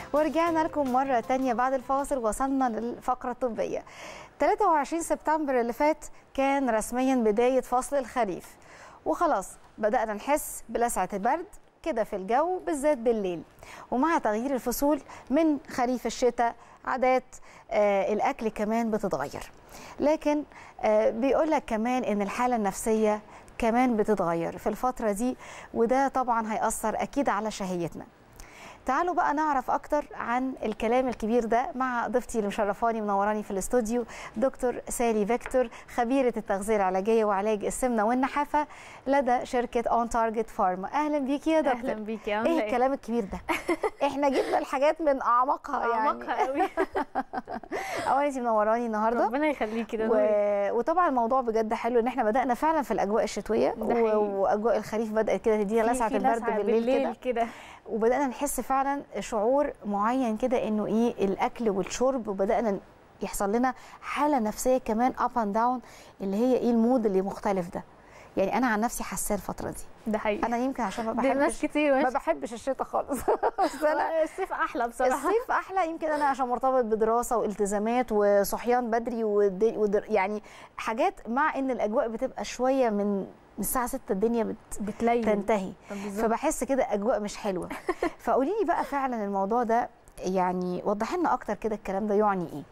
ورجعنا لكم مرة تانية بعد الفاصل وصلنا للفقرة الطبية 23 سبتمبر اللي فات كان رسميا بداية فصل الخريف وخلاص بدأنا نحس بلسعة البرد كده في الجو بالذات بالليل ومع تغيير الفصول من خريف الشتاء عادات آه الأكل كمان بتتغير لكن آه بيقول لك كمان إن الحالة النفسية كمان بتتغير في الفترة دي وده طبعا هيأثر أكيد على شهيتنا تعالوا بقى نعرف اكتر عن الكلام الكبير ده مع ضيفتي اللي مشرفاني منوراني في الاستوديو دكتور سالي فيكتور خبيره التغذيه العلاجيه وعلاج السمنه والنحافه لدى شركه اون تارجت فارما اهلا بيكي يا دكتور اهلا بيكي يا ايه الكلام الكبير ده احنا جبنا الحاجات من اعماقها يعني اعمقها قوي اولا انت منوراني النهارده ربنا يخليكي ده و... وطبعا الموضوع بجد حلو ان احنا بدانا فعلا في الاجواء الشتويه ده حقيقي. و... واجواء الخريف بدات كده تدينا لسعه البرد بالليل, بالليل كده كده وبدانا نحس فعلا شعور معين كده انه ايه الاكل والشرب وبدانا يحصل لنا حاله نفسيه كمان اب اند داون اللي هي ايه المود اللي مختلف ده يعني انا عن نفسي حاساه الفتره دي ده حقيقي انا يمكن عشان ما دي ناس بحبش كتير ما ماشي بحبش الشتاء خالص بس انا الصيف احلى بصراحه الصيف احلى يمكن انا عشان مرتبط بدراسه والتزامات وصحيان بدري ودي ودر يعني حاجات مع ان الاجواء بتبقى شويه من من الساعه 6 الدنيا بت بتلين تنتهي بالظبط. فبحس كده اجواء مش حلوه فقولي لي بقى فعلا الموضوع ده يعني وضحي لنا اكتر كده الكلام ده يعني ايه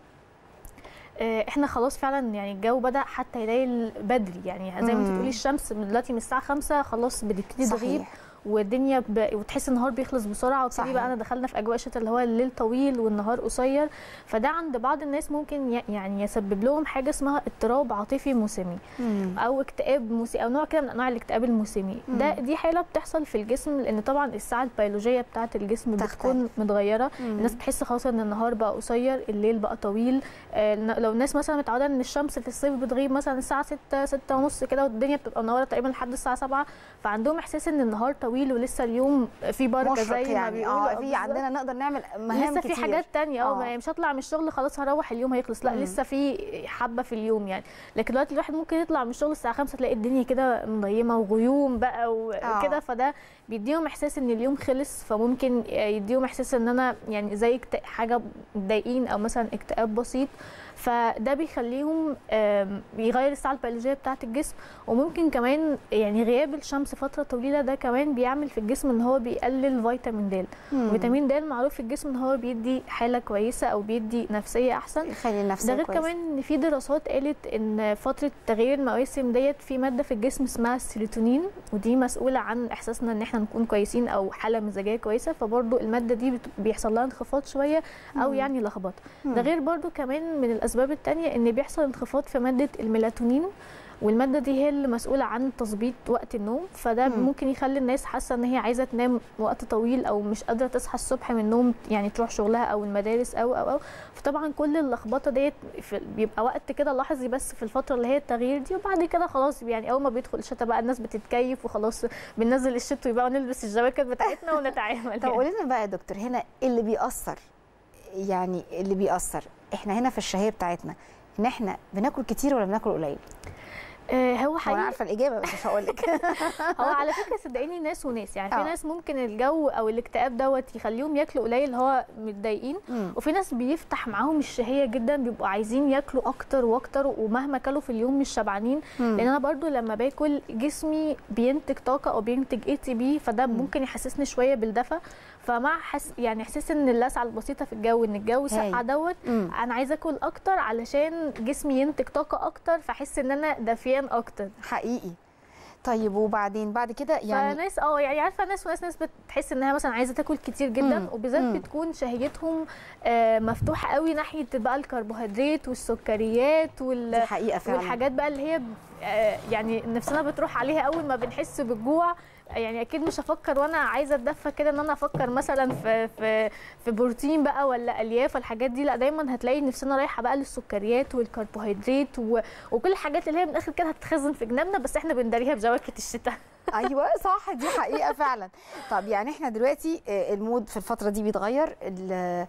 آه، احنا خلاص فعلا يعني الجو بدا حتى يليل بدري يعني زي ما انت مم. بتقولي الشمس من دلوقتي من الساعه 5 خلاص بتبتدي تغيب صحيح والدنيا ب... وتحس النهار بيخلص بسرعه وتبتدي صحيح. بقى انا دخلنا في اجواء الشتاء اللي هو الليل طويل والنهار قصير فده عند بعض الناس ممكن ي... يعني يسبب لهم حاجه اسمها اضطراب عاطفي موسمي مم. او اكتئاب موسمي او نوع كده من انواع الاكتئاب الموسمي مم. ده دي حاله بتحصل في الجسم لان طبعا الساعه البيولوجيه بتاعه الجسم تختلف. بتكون متغيره مم. الناس بتحس خلاص ان النهار بقى قصير الليل بقى طويل آه، لو الناس مثلا متعوده ان الشمس في الصيف بتغيب مثلا الساعه 6 6 ونص كده والدنيا بتبقى منوره تقريبا لحد الساعه 7 فعندهم احساس ان النهار طويل ولسه اليوم في بركه مشرق زي ما يعني بيقولوا اه آه، في بالظبط. عندنا نقدر نعمل مهام لسه كتير في حاجات تانية اه آه. ما- مش هطلع من الشغل خلاص هروح اليوم هيخلص لا مم. لسه في حبه في اليوم يعني لكن دلوقتي الواحد ممكن يطلع من الشغل الساعه 5 تلاقي الدنيا كده مضيمه وغيوم بقى آه. وكده فده بيديهم احساس ان اليوم خلص فممكن يديهم احساس ان انا يعني زي اكت- حاجه متضايقين او مثلا اكتئاب بسيط فده بيخليهم آم، يغير الساعه البيولوجيه بتاعه الجسم وممكن كمان يعني غياب الشمس فتره طويله ده كمان بيعمل في الجسم ان هو بيقلل فيتامين د مم. فيتامين د معروف في الجسم ان هو بيدي حاله كويسه او بيدي نفسيه احسن يخلي النفسيه ده غير كويسة. كمان ان في دراسات قالت ان فتره تغيير المواسم ديت في ماده في الجسم اسمها السيروتونين ودي مسؤوله عن احساسنا ان احنا نكون كويسين او حاله مزاجيه كويسه فبرضو الماده دي بت- بيحصل لها انخفاض شويه او مم. يعني لخبطه مم. ده غير برضو كمان من الاسباب التانية ان بيحصل انخفاض في ماده الميلاتونين والماده دي هي اللي مسؤوله عن تظبيط وقت النوم فده مم. ممكن يخلي الناس حاسه ان هي عايزه تنام وقت طويل او مش قادره تصحى الصبح من النوم يعني تروح شغلها او المدارس او او او فطبعا كل اللخبطه ديت في- بيبقى وقت كده لحظي بس في الفتره اللي هي التغيير دي وبعد كده خلاص يعني اول ما بيدخل الشتاء بقى الناس بتتكيف وخلاص بننزل الشتوي بقى ونلبس الجواكت بتاعتنا ونتعامل طب يعني. قولي لنا بقى يا دكتور هنا اللي بيأثر يعني اللي بيأثر احنا هنا في الشهيه بتاعتنا ان احنا بناكل كتير ولا بناكل قليل آه، هو هو انا حقيقي عارفه الاجابه بس مش هقول لك هو على فكره صدقيني ناس وناس يعني في آه. ناس ممكن الجو او الاكتئاب دوت يخليهم ياكلوا قليل اللي هو متضايقين وفي ناس بيفتح معاهم الشهيه جدا بيبقوا عايزين ياكلوا اكتر واكتر ومهما كلوا في اليوم مش شبعانين لان انا برضو لما باكل جسمي بينتج طاقه او بينتج اي تي بي فده مم. ممكن يحسسني شويه بالدفى فمع حس يعني احساس ان اللسعه البسيطه في الجو ان الجو ساقع هاي. دوت مم. انا عايزه اكل اكتر علشان جسمي ينتج طاقه اكتر فاحس ان انا دافيان اكتر حقيقي طيب وبعدين بعد كده يعني يعني فناس اه يعني عارفه ناس وناس ناس بتحس انها مثلا عايزه تاكل كتير جدا مم. وبالذات مم. بتكون شهيتهم آه، مفتوحه قوي ناحيه بقى الكربوهيدرات والسكريات وال دي حقيقه فعلا والحاجات بقى اللي هي آه، يعني نفسنا بتروح عليها اول ما بنحس بالجوع يعني اكيد مش هفكر وانا عايزه اتدفى كده ان انا افكر مثلا في في في بروتين بقى ولا الياف والحاجات دي لا دايما هتلاقي نفسنا رايحه بقى للسكريات والكربوهيدرات و... وكل الحاجات اللي هي من الاخر كده هتتخزن في جنابنا بس احنا بنداريها بجواكت الشتاء ايوه صح دي حقيقه فعلا طب يعني احنا دلوقتي آه، المود في الفتره دي بيتغير ال-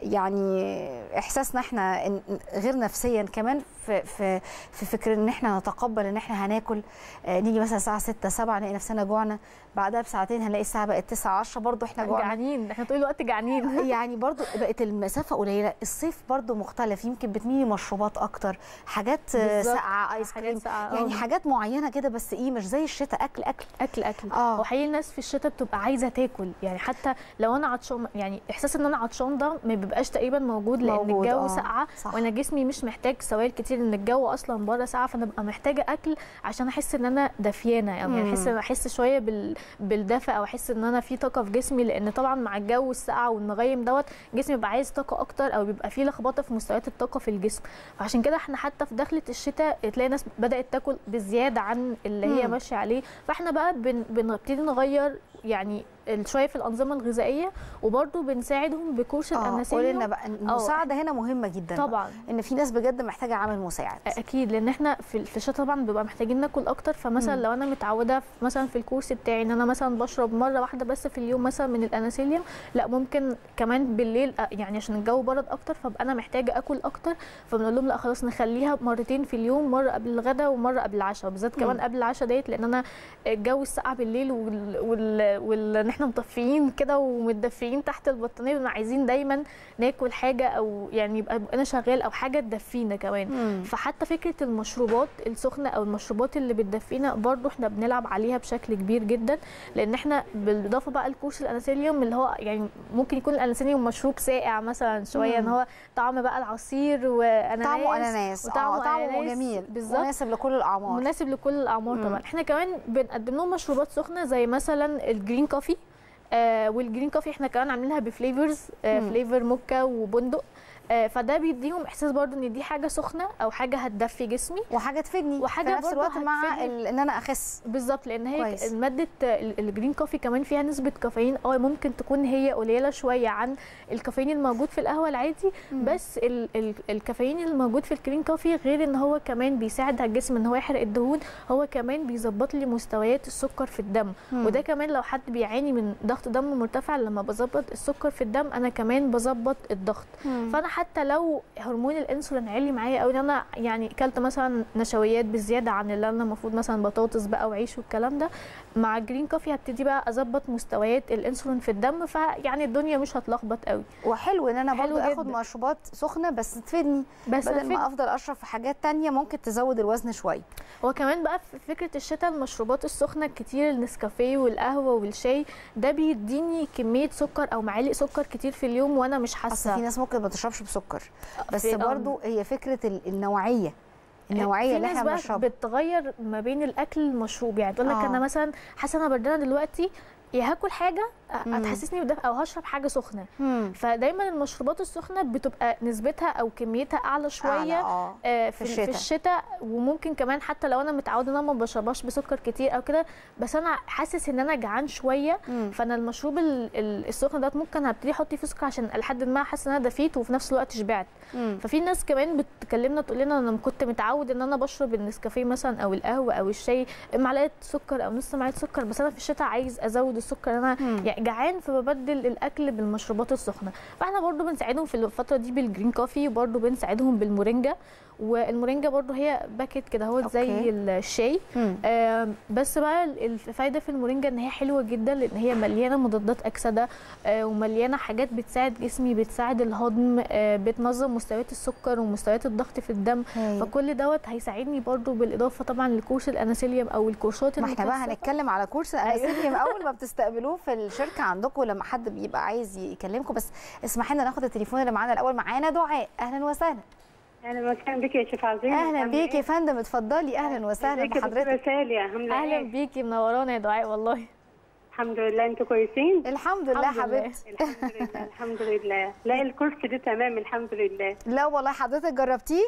يعني احساسنا احنا إن- غير نفسيا كمان في في في فكر ان احنا نتقبل ان احنا هناكل آه، نيجي مثلا الساعه 6 7 نلاقي نفسنا جوعنا بعدها بساعتين هنلاقي الساعه بقت 9 10 برضه احنا جوعنا جعانين احنا طول الوقت جعانين يعني برضو بقت المسافة قليلة الصيف برضو مختلف يمكن بتميلي مشروبات أكتر حاجات آه، بالظبط. ساقعة آيس حاجات كريم ساقعة، يعني آه. حاجات معينة كده بس إيه مش زي الشتاء أكل أكل اكل اكل آه. وحقيقي الناس في الشتاء بتبقى عايزه تاكل يعني حتى لو انا عطشان يعني احساس ان انا عطشان ده ما بيبقاش تقريبا موجود لان موجود، الجو آه، ساقعه صح. وانا جسمي مش محتاج سوائل كتير ان الجو اصلا بره ساقعه فانا ببقى محتاجه اكل عشان احس ان انا دفيانه يعني مم. احس احس شويه بال... بالدفء او احس ان انا في طاقه في جسمي لان طبعا مع الجو الساقع والمغيم دوت جسمي بيبقى عايز طاقه اكتر او بيبقى فيه لخبطه في مستويات الطاقه في الجسم فعشان كده احنا حتى في دخله الشتاء تلاقي ناس بدات تاكل بزياده عن اللي هي مم. ماشيه عليه فاحنا بقى بن... بنبتدي نغير يعني ال- شويه في الانظمه الغذائيه وبرده بنساعدهم بكورس اه قولي الاناسيليوم لنا بقى المساعدة هنا مهمة جدا بقى. طبعا إن في ناس بجد محتاجة عامل مساعد اكيد لان احنا في في الشتاء طبعا بيبقى محتاجين ناكل اكتر فمثلا مم. لو انا متعوده في مثلا في الكورس بتاعي ان انا مثلا بشرب مره واحده بس في اليوم مثلا من الاناسيليوم لا ممكن كمان بالليل أ- يعني عشان الجو برد اكتر فابقى انا محتاجه اكل اكتر فبنقول لهم لا خلاص نخليها مرتين في اليوم مره قبل الغداء ومره قبل العشاء بالذات كمان مم. قبل العشاء ديت لان انا الجو الساقع بالليل وال وال وال ان احنا مطفيين كده ومتدفيين تحت البطانيه بنبقى عايزين دايما ناكل حاجه او يعني يبقى انا شغال او حاجه تدفينا كمان مم. فحتى فكره المشروبات السخنه او المشروبات اللي بتدفينا برضو احنا بنلعب عليها بشكل كبير جدا لان احنا بالاضافه بقى لكورس الاناسيليوم اللي هو يعني ممكن يكون الاناسيليوم مشروب ساقع مثلا شويه ان مم. هو طعم بقى العصير واناناس طعمه أناناس وطعمه اه طعمه أناناس. جميل بالظبط. مناسب لكل الأعمار مناسب لكل الاعمار مم. طبعا احنا كمان بنقدم لهم مشروبات سخنه زي مثلا الجرين كوفي آه والجرين كوفي احنا كمان عاملينها بفليفرز آه مم. فليفر موكا وبندق آه فده بيديهم احساس برضو ان دي حاجه سخنه او حاجه هتدفي جسمي وحاجة تفيدني وحاجة في نفس برضه الوقت مع هتفيدني. ال- إن أنا أخس بالظبط لان هي كويس. ماده ال- الجرين كوفي كمان فيها نسبه كافيين اه ممكن تكون هي قليله شويه عن الكافيين الموجود في القهوه العادي مم. بس ال ال الكافيين الموجود في الجرين كوفي غير ان هو كمان بيساعد على الجسم ان هو يحرق الدهون هو كمان بيظبط لي مستويات السكر في الدم مم. وده كمان لو حد بيعاني من ضغط دم مرتفع لما بظبط السكر في الدم انا كمان بظبط الضغط مم. فانا حتى لو هرمون الانسولين عالي معايا او ان انا يعني اكلت مثلا نشويات بزياده عن اللي انا المفروض مثلا بطاطس بقى وعيش والكلام ده مع الجرين كوفي هبتدي بقى اظبط مستويات الانسولين في الدم فيعني الدنيا مش هتلخبط قوي وحلو ان انا حلو برضو اخد جدا. مشروبات سخنه بس تفيدني بس بدل الفكرة- ما افضل اشرب في حاجات تانية ممكن تزود الوزن شويه هو كمان بقى في فكره الشتاء المشروبات السخنه الكتير النسكافيه والقهوه والشاي ده بيديني كميه سكر او معالق سكر كتير في اليوم وانا مش اصل في حاسه ناس ممكن ما تشربش بسكر بس في- آه. برضو هي فكره ال- النوعيه النوعيه في اللي ناس احنا بقى بنشربها بتغير ما بين الاكل المشروب يعني تقول لك آه. انا مثلا حاسه انا بردانه دلوقتي يا هاكل حاجه مم. هتحسسني بدفء او هشرب حاجه سخنه مم. فدايما المشروبات السخنه بتبقى نسبتها او كميتها اعلى أعلى، شويه اه آه، في في, الشتاء. في الشتاء وممكن كمان حتى لو انا متعوده ان انا ما بشربهاش بسكر كتير او كده بس انا حاسس ان انا جعان شويه مم. فانا المشروب ال- ال- السخن ده ممكن هبتدي احط فيه سكر عشان لحد ما احس ان انا دفيت وفي نفس الوقت شبعت مم. ففي ناس كمان بتكلمنا تقول لنا انا كنت متعود ان انا بشرب النسكافيه مثلا او القهوه او الشاي معلقه سكر او نص معلقه سكر بس انا في الشتاء عايز ازود السكر انا مم. يعني جعان فببدل الاكل بالمشروبات السخنه فاحنا برضو بنساعدهم في الفتره دي بالجرين كوفي وبرضو بنساعدهم بالمورينجا والمورينجا برضو هي باكت كده هو زي أوكي. الشاي مم. آه، بس بقى الفايده في المورينجا ان هي حلوه جدا لان هي مليانه مضادات اكسده آه، ومليانه حاجات بتساعد جسمي بتساعد الهضم آه، بتنظم مستويات السكر ومستويات الضغط في الدم هايل. فكل دوت هيساعدني برضو بالاضافه طبعا لكورس الاناسيليوم او الكورسات ما احنا بقى المكثفة. هنتكلم على كورس الانسيليوم اول ما بتستقبلوه في الشركه عندكم لما حد بيبقى عايز يكلمكم بس اسمح لنا ناخد التليفون اللي معانا الاول معانا دعاء اهلا وسهلا اهلا وسهلا بك يا شيف عظيم اهلا عاملة بيك يا إيه؟ فندم اتفضلي اهلا وسهلا ازيك يا دكتورة بحضرتك سالية عاملة اهلا ايه؟ بيكي منورانا يا دعاء والله الحمد لله انتوا كويسين؟ الحمد لله الحمد لله. حبيبتي الحمد لله الحمد لله لا الكورس ده تمام الحمد لله لا والله حضرتك جربتيه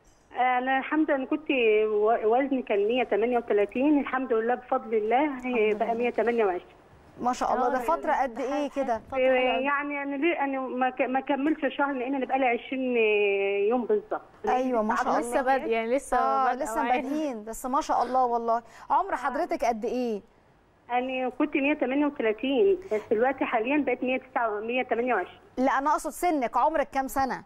انا الحمد لله كنت و- وزني كان 138 الحمد لله بفضل الله الحمد بقى لله. 128 ما شاء الله ده آه، فتره قد ده ايه حاجة- كده فترة حلوة أوي. يعني انا ليه انا ما ك- ما كملتش شهر لان انا بقالي 20 يوم بالظبط أيوة، ما شاء الله. لسه بادئ يعني لسه اه بادئة لسه معانا. بادئين بس ما شاء الله والله عمر حضرتك قد ايه انا كنت 138 بس دلوقتي حاليا بقت 109 128 لا انا اقصد سنك عمرك كام سنه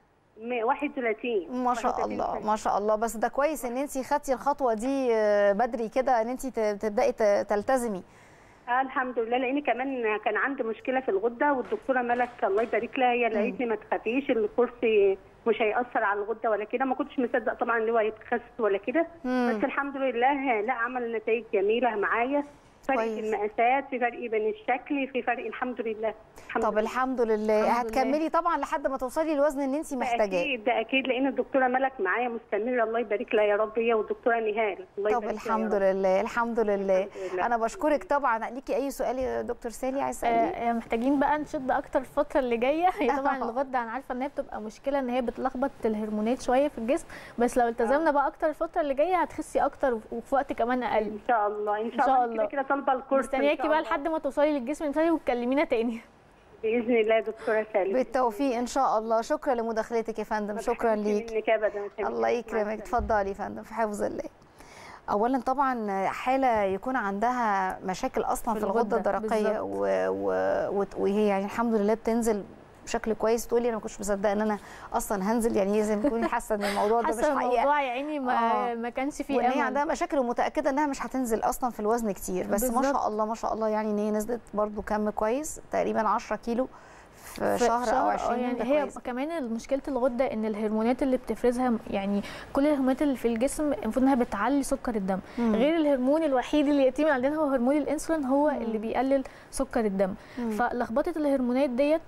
31 ما شاء 31 الله سنة. ما شاء الله بس ده كويس ان انت خدتي الخطوه دي آه، بدري كده ان انت ت- تبداي ت- تلتزمي آه الحمد لله لاني كمان كان عندي مشكله في الغده والدكتوره ملك الله يبارك لها هي اللي قالت لي ما تخافيش الكرسي مش هيأثر على الغده ولا كده ما كنتش مصدق طبعا ان هو هيتخسس ولا كده مم. بس الحمد لله لا عمل نتائج جميله معايا فرق كويس. في المقاسات في فرق بين الشكل في فرق الحمد لله الحمد طب لله. الحمد لله الحمد لله. هتكملي طبعا لحد ما توصلي للوزن اللي انت ده محتاجاه اكيد ده اكيد لان الدكتوره ملك معايا مستمره الله يبارك لها يا رب هي والدكتوره نهال الله طب يبارك لها يا الحمد رب. لله الحمد لله الحمد لله. انا بشكرك طبعا ليكي اي سؤال يا دكتور سالي عايز تساليه آه، محتاجين بقى نشد اكتر الفتره اللي جايه هي طبعا آه. الغده انا عارفه ان هي بتبقى مشكله ان هي بتلخبط الهرمونات شويه في الجسم بس لو التزمنا بقى اكتر الفتره اللي جايه هتخسي اكتر وفي وقت كمان اقل ان شاء الله ان إن شاء شاء الله الله. كده كده طالبه الكورس إن شاء مستنياكي بقى الله. لحد ما توصلي للجسم المثالي وتكلمينا تاني باذن الله يا دكتوره سالم بالتوفيق ان شاء الله شكرا لمداخلتك يا فندم شكرا ليك منك ابدا يا حبيبتي. الله مع يكرمك السلامة. اتفضلي يا فندم في حفظ الله اولا طبعا حاله يكون عندها مشاكل اصلا في في الغده الغدة، الدرقيه بالظبط. و- و- وت- وهي يعني الحمد لله بتنزل بشكل كويس تقولي انا ما كنتش مصدقه ان انا اصلا هنزل يعني هي زي ما تكوني حاسه ان الموضوع ده مش حاسه حقيقه الموضوع يا عيني ما, آه. ما كانش فيه وان هي امل عندها مشاكل ومتاكده انها مش هتنزل اصلا في الوزن كتير بس ما بالظبط. شاء الله ما شاء الله يعني ان هي نزلت برضو كم كويس تقريبا 10 كيلو في في شهر او آه، 20 يعني ده هي كويس. كمان مشكله الغده ان الهرمونات اللي بتفرزها يعني كل الهرمونات اللي في الجسم المفروض انها بتعلي سكر الدم مم. غير الهرمون الوحيد اللي يتم عندنا هو هرمون الانسولين هو اللي بيقلل سكر الدم مم. فلخبطه الهرمونات ديت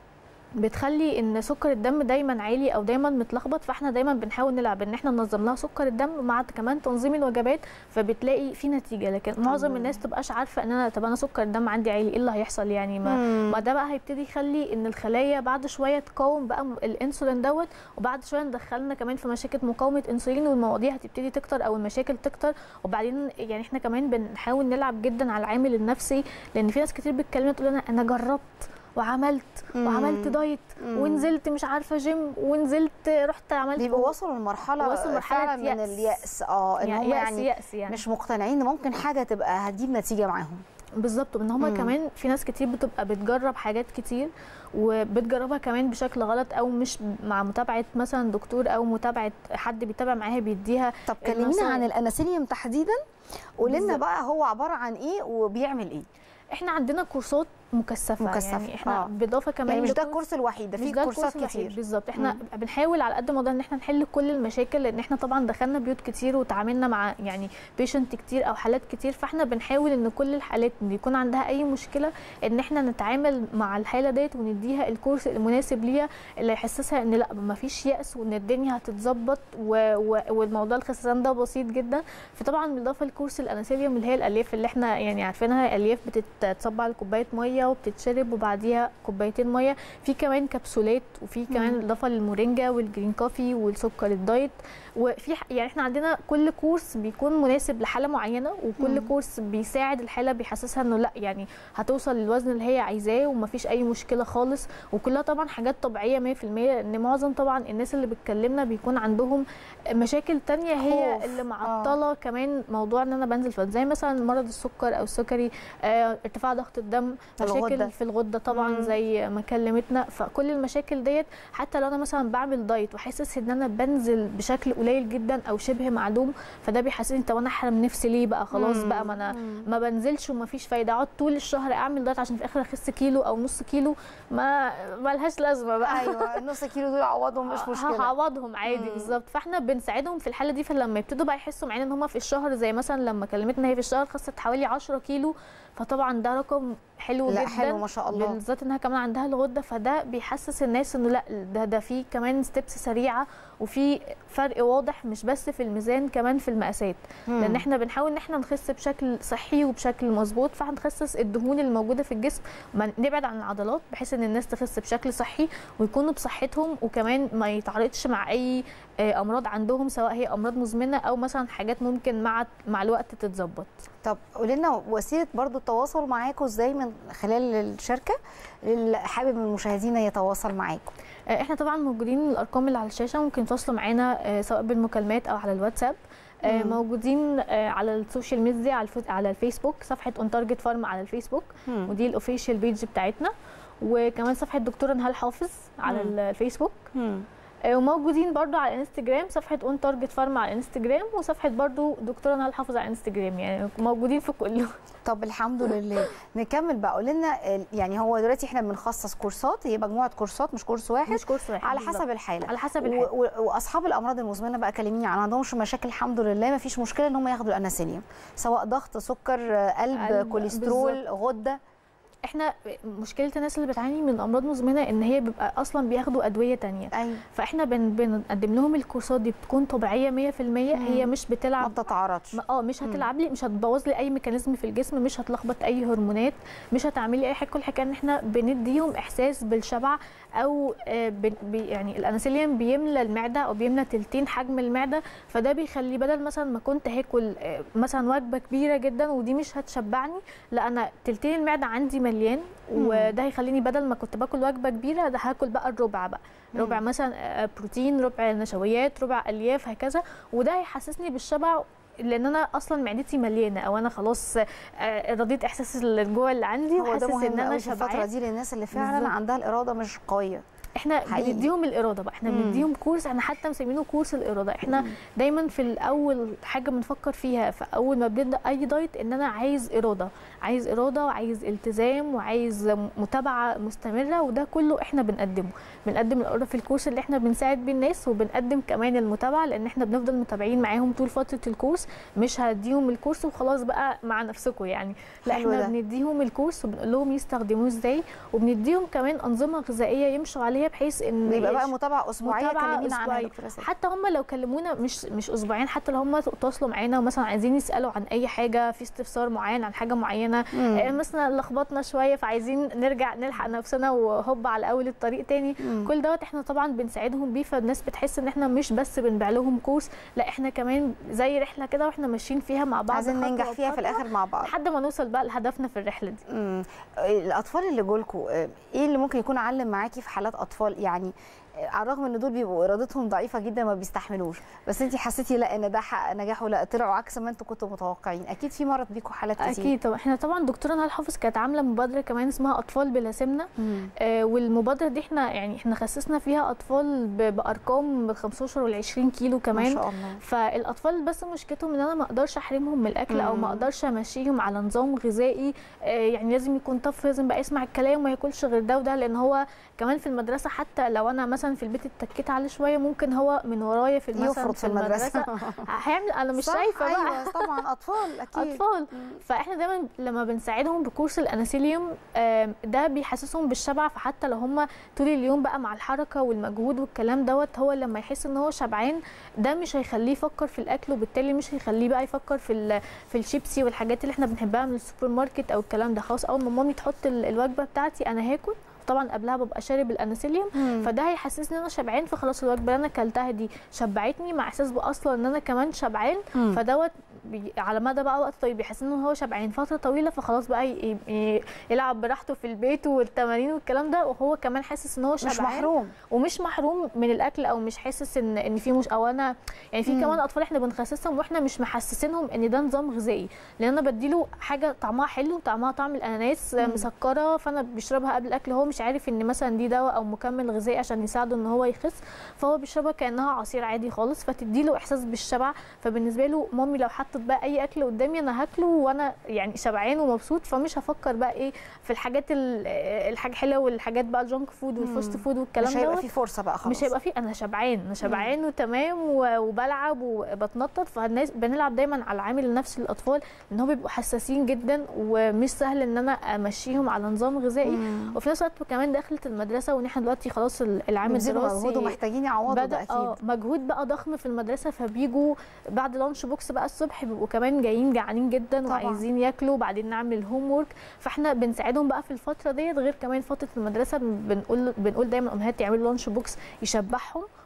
بتخلي ان سكر الدم دايما عالي او دايما متلخبط فاحنا دايما بنحاول نلعب ان احنا ننظم لها سكر الدم مع كمان تنظيم الوجبات فبتلاقي في نتيجه لكن معظم الناس تبقاش عارفه ان انا طب انا سكر الدم عندي عالي ايه اللي هيحصل يعني ما مم. ما ده بقى هيبتدي يخلي ان الخلايا بعد شويه تقاوم بقى م- الانسولين دوت وبعد شويه ندخلنا كمان في مشاكل مقاومه انسولين والمواضيع هتبتدي تكتر او المشاكل تكتر وبعدين يعني احنا كمان بنحاول نلعب جدا على العامل النفسي لان في ناس كتير بتكلمنا تقول انا انا جربت وعملت مم. وعملت دايت مم. ونزلت مش عارفه جيم ونزلت رحت عملت بيبقوا وصلوا لمرحله وصلوا لمرحلة فعلا من يأس. اليأس اه ان يعني هم يأس يعني يأس يعني مش مقتنعين ان ممكن حاجه تبقى هتجيب نتيجه معاهم بالظبط ان هما مم. كمان في ناس كتير بتبقى بتجرب حاجات كتير وبتجربها كمان بشكل غلط او مش مع متابعه مثلا دكتور او متابعه حد بيتابع معاها بيديها طب كلمينا النصايح. عن الاناسيليوم تحديدا قولي لنا بالظبط. بقى هو عباره عن ايه وبيعمل ايه احنا عندنا كورسات مكثفه, مكثفة، يعني احنا آه. بالاضافه كمان يعني مش ده لكورس- الكورس الوحيد ده مش في ده كورسات الكورس الوحيد كتير بالظبط احنا بنحاول على قد ما نقدر ان احنا نحل كل المشاكل لان احنا طبعا دخلنا بيوت كتير وتعاملنا مع يعني بيشنت كتير او حالات كتير فاحنا بنحاول ان كل الحالات اللي يكون عندها اي مشكله ان احنا نتعامل مع الحاله ديت ونديها الكورس المناسب ليها اللي يحسسها ان لا ما فيش يأس وان الدنيا هتتظبط و... و... والموضوع الخسسان ده بسيط جدا فطبعا بالاضافه لكورس الاناسيليوم اللي هي الالياف اللي احنا يعني عارفينها الياف بتتصب على كوبايه ميه وبتتشرب وبعديها كوبايتين ميه في كمان كبسولات وفي كمان اضافه للمورينجا والجرين كوفي والسكر الدايت وفي ح- يعني احنا عندنا كل كورس بيكون مناسب لحاله معينه وكل مم. كورس بيساعد الحاله بيحسسها انه لا يعني هتوصل للوزن اللي هي عايزاه ومفيش اي مشكله خالص وكلها طبعا حاجات طبيعيه 100% لان معظم طبعا الناس اللي بتكلمنا بيكون عندهم مشاكل تانية هي خوف. اللي معطله كمان موضوع ان انا بنزل في زي مثلا مرض السكر او السكري آه، ارتفاع ضغط الدم الغدة. مشاكل في الغده طبعا مم. زي ما كلمتنا فكل المشاكل ديت حتى لو انا مثلا بعمل دايت وحاسس ان انا بنزل بشكل قليل جدا او شبه معدوم فده بيحسسني طب انا احرم نفسي ليه بقى خلاص مم. بقى ما انا مم. ما بنزلش وما فيش فايده اقعد طول الشهر اعمل دايت عشان في الاخر اخس كيلو او نص كيلو ما ملهاش لازمه بقى ايوه النص كيلو دول عوضهم مش مشكله هعوضهم عادي مم. بالظبط فاحنا بنساعدهم في الحاله دي فلما يبتدوا بقى يحسوا معانا ان هم في الشهر زي مثلا لما كلمتنا هي في الشهر خست حوالي 10 كيلو فطبعا ده رقم حلو لا جدا حلو ما شاء الله بالذات انها كمان عندها الغده فده بيحسس الناس انه لا ده ده في كمان ستيبس سريعه وفي فرق واضح مش بس في الميزان كمان في المقاسات مم. لان احنا بنحاول ان احنا نخس بشكل صحي وبشكل مظبوط فهنخسس الدهون الموجوده في الجسم ما نبعد عن العضلات بحيث ان الناس تخس بشكل صحي ويكونوا بصحتهم وكمان ما يتعرضش مع اي آه، امراض عندهم سواء هي امراض مزمنه او مثلا حاجات ممكن مع مع الوقت تتظبط طب قولي لنا وسيله برضو التواصل معاكم ازاي من خلال الشركه اللي حابب من مشاهدينا يتواصل معاكم آه، احنا طبعا موجودين الارقام اللي على الشاشه ممكن تواصلوا معانا آه، سواء بالمكالمات او على الواتساب آه، مم. موجودين آه، على السوشيال ميديا على الفيس- على الفيسبوك صفحه اون تارجت فارم على الفيسبوك مم. ودي الاوفيشال بيج بتاعتنا وكمان صفحه دكتوره نهال حافظ على مم. الفيسبوك مم. آه، وموجودين برضو على الانستجرام صفحه اون تارجت فارم على الانستجرام وصفحه برضو دكتوره نهال حافظ على الانستجرام يعني موجودين في كله طب الحمد لله نكمل بقى قول لنا ال- يعني هو دلوقتي احنا بنخصص كورسات هي مجموعه كورسات مش كورس واحد مش كورس واحد على بالظبط. حسب الحاله على حسب و- الحاله و- واصحاب الامراض المزمنه بقى كلميني عن عندهمش مشاكل الحمد لله ما فيش مشكله ان هم ياخدوا الاناسيليوم سواء ضغط سكر آه، قلب, قلب، كوليسترول غده احنا مشكله الناس اللي بتعاني من امراض مزمنه ان هي بيبقى اصلا بياخدوا ادويه تانية ايوه فاحنا بن بنقدم لهم الكورسات دي بتكون طبيعيه 100% هي مش ما بتلعب بتتعارضش ما- اه مش هتلعب لي مش هتبوظ لي اي ميكانيزم في الجسم مش هتلخبط اي هرمونات مش هتعملي اي حاجه كل حاجه ان احنا بنديهم احساس بالشبع او آه، بن- بي يعني الانسولين بيملى المعده او بيملى تلتين حجم المعده فده بيخلي بدل مثلا ما كنت هاكل آه، مثلا وجبه كبيره جدا ودي مش هتشبعني لا انا تلتين المعده عندي مليان وده هيخليني بدل ما كنت باكل وجبه كبيره ده هاكل بقى الربع بقى ربع مثلا آه، بروتين ربع نشويات ربع الياف هكذا وده هيحسسني بالشبع لان انا اصلا معدتي مليانه او انا خلاص آه، رضيت احساس الجوع اللي عندي هو ده وحاسس مهم ان انا قوي في الفتره شبعان دي للناس اللي فعلا بالظبط. عندها الاراده مش قويه احنا حقيقي. بنديهم الاراده بقى احنا مم. بنديهم كورس احنا حتى مسمينه كورس الاراده احنا دايما في الاول حاجه بنفكر فيها في اول ما بنبدا اي دايت ان انا عايز اراده عايز اراده وعايز التزام وعايز متابعه مستمره وده كله احنا بنقدمه بنقدم الاراده في الكورس اللي احنا بنساعد بيه الناس وبنقدم كمان المتابعه لان احنا بنفضل متابعين معاهم طول فتره الكورس مش هديهم الكورس وخلاص بقى مع نفسكم يعني لا حلو احنا ده. بنديهم الكورس وبنقول لهم يستخدموه ازاي وبنديهم كمان انظمه غذائيه يمشوا عليها بحيث ان يبقى بقى يش- متابعه اسبوعيه متابعة كلمينا عنها يا أسبوعية. دكتوره سيد حتى هم لو كلمونا مش مش اسبوعين حتى لو هم تواصلوا معانا ومثلا عايزين يسالوا عن اي حاجه في استفسار معين عن حاجه معينه آه، مثلا لخبطنا شويه فعايزين نرجع نلحق نفسنا وهوب على اول الطريق تاني مم. كل دوت احنا طبعا بنساعدهم بيه فالناس بتحس ان احنا مش بس بنبيع لهم كورس لا احنا كمان زي رحله كده واحنا ماشيين فيها مع بعض عايزين خطوة ننجح فيها في بخطوة الاخر مع بعض لحد ما نوصل بقى لهدفنا في الرحله دي مم. الاطفال اللي جولكوا آه، ايه اللي ممكن يكون علم معاكي في حالات اطفال يعني آه، على الرغم ان دول بيبقوا ارادتهم ضعيفه جدا ما بيستحملوش بس انت حسيتي لا ان ده حقق نجاح ولا طلعوا عكس ما انتوا كنتوا متوقعين اكيد في مرض بيكوا حالات كتير اكيد طبعا احنا طبعا دكتوره نهال حافظ كانت عامله مبادره كمان اسمها اطفال بلا سمنه مم. آه، والمبادره دي احنا يعني احنا خصصنا فيها اطفال ب- بارقام ب 15 وال 20 كيلو ما كمان شاء الله فالاطفال بس مشكلتهم ان انا ما اقدرش احرمهم من الاكل او مم. ما اقدرش امشيهم على نظام غذائي آه، يعني لازم يكون طفل لازم بقى يسمع الكلام وما ياكلش غير ده وده لان هو كمان في المدرسه حتى لو انا مثلا في البيت اتكيت عليه شويه ممكن هو من ورايا في مثلا يفرط في المدرسه هيعمل انا مش صح، شايفه بقى ايوه طبعا اطفال اكيد اطفال مم. فاحنا دايما لما بنساعدهم بكورس الاناسيليوم آم، ده بيحسسهم بالشبع فحتى لو هم طول اليوم بقى مع الحركه والمجهود والكلام دوت هو لما يحس ان هو شبعان ده مش هيخليه يفكر في الاكل وبالتالي مش هيخليه بقى يفكر في ال- في الشيبسي والحاجات اللي احنا بنحبها من السوبر ماركت او الكلام ده خلاص اول ما مامي تحط ال- الوجبه بتاعتي انا هاكل طبعا قبلها ببقى شارب الاناسيليوم مم. فده هيحسسني ان انا شبعان فخلاص الوجبه اللي انا اكلتها دي شبعتني مع احساس بقى اصلا ان انا كمان شبعان مم. فدوت بي على مدى بقى وقت طويل بيحس ان هو شبعان فتره طويله فخلاص بقى ي- ي- يلعب براحته في البيت والتمارين والكلام ده وهو كمان حاسس ان هو شبعان مش محروم ومش محروم من الاكل او مش حاسس ان ان في مش او انا يعني في مم. كمان اطفال احنا بنخسسهم واحنا مش محسسينهم ان ده نظام غذائي لان انا بديله حاجه طعمها حلو طعمها طعم الاناناس مم. مسكره فانا بيشربها قبل الاكل هو مش عارف ان مثلا دي دواء او مكمل غذائي عشان يساعده ان هو يخس فهو بيشربها كانها عصير عادي خالص فتديله احساس بالشبع فبالنسبه له مامي لو حطت بقى اي اكل قدامي انا هاكله وانا يعني شبعان ومبسوط فمش هفكر بقى ايه في الحاجات ال- الحاجه حلوه والحاجات بقى الجانك فود والفاست فود والكلام مش هيبقى دوت في فرصه بقى خلاص مش هيبقى فيه انا شبعان انا شبعان وتمام و- وبلعب وبتنطط فالناس بنلعب دايما على العامل النفسي للاطفال ان هم بيبقوا حساسين جدا ومش سهل ان انا امشيهم على نظام غذائي مم. وفي نفس الوقت كمان دخلت المدرسه وان احنا دلوقتي خلاص ال- العام بيبذلوا مجهود الدراسي ومحتاجين يعوضوا ده بدا اه اكيد مجهود بقى ضخم في المدرسه فبيجوا بعد لانش بوكس بقى الصبح بيبقوا كمان جايين جعانين جدا طبعاً. وعايزين ياكلوا وبعدين نعمل الهوم ورك فاحنا بنساعدهم بقى في الفتره ديت غير كمان فتره المدرسه بنقول بنقول دايما الامهات يعملوا لانش بوكس يشبعهم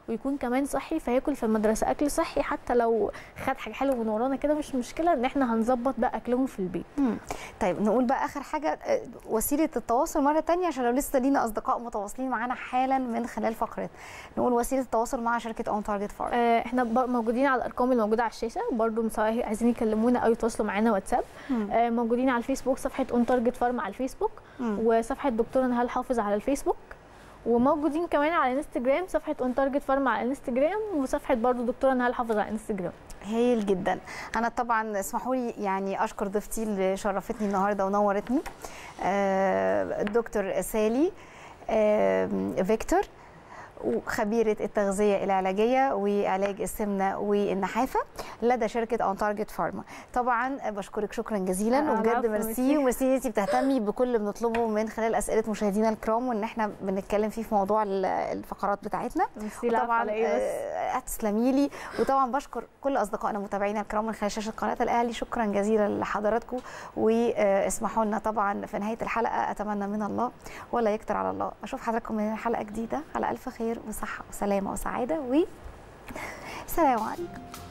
ويكون كمان صحي فياكل في المدرسه اكل صحي حتى لو خد حاجه حلوه من ورانا كده مش مشكله ان احنا هنظبط بقى اكلهم في البيت مم. طيب نقول بقى اخر حاجه آه، وسيله التواصل مره تانية عشان لو لسه لينا اصدقاء متواصلين معانا حالا من خلال فقره نقول وسيله التواصل مع شركه اون تارجت فارم آه، احنا ب- موجودين على الارقام الموجوده على الشاشه برضو سواء عايزين يكلمونا او يتواصلوا معانا واتساب آه، موجودين على الفيسبوك صفحه اون تارجت فارم على الفيسبوك مم. وصفحه دكتوره نهال حافظ على الفيسبوك وموجودين كمان على انستجرام صفحه اون تارجت فارم على انستجرام وصفحه برضو دكتوره نهال حافظ على انستجرام هايل جدا انا طبعا اسمحوا لي يعني اشكر ضيفتي اللي شرفتني النهارده ونورتني آه، الدكتور سالي آه، فيكتور وخبيرة التغذية العلاجية وعلاج السمنة والنحافة لدى شركة اون تارجت فارما طبعا بشكرك شكرا جزيلا آه، وبجد العفو، ميرسي ميرسي. وميرسي ان انت بتهتمي بكل اللي بنطلبه من خلال اسئله مشاهدينا الكرام وان احنا بنتكلم فيه في موضوع ال- الفقرات بتاعتنا ميرسي العفو وطبعا على ايه بس آه، تسلمي لي وطبعا بشكر كل اصدقائنا متابعينا الكرام من خلال شاشه قناه الاهلي شكرا جزيلا لحضراتكم واسمحوا لنا طبعا في نهايه الحلقه اتمنى من الله ولا يكتر على الله اشوف حضراتكم من حلقه جديده على الف خير وصحه وسلامه وسعاده و سلام عليكم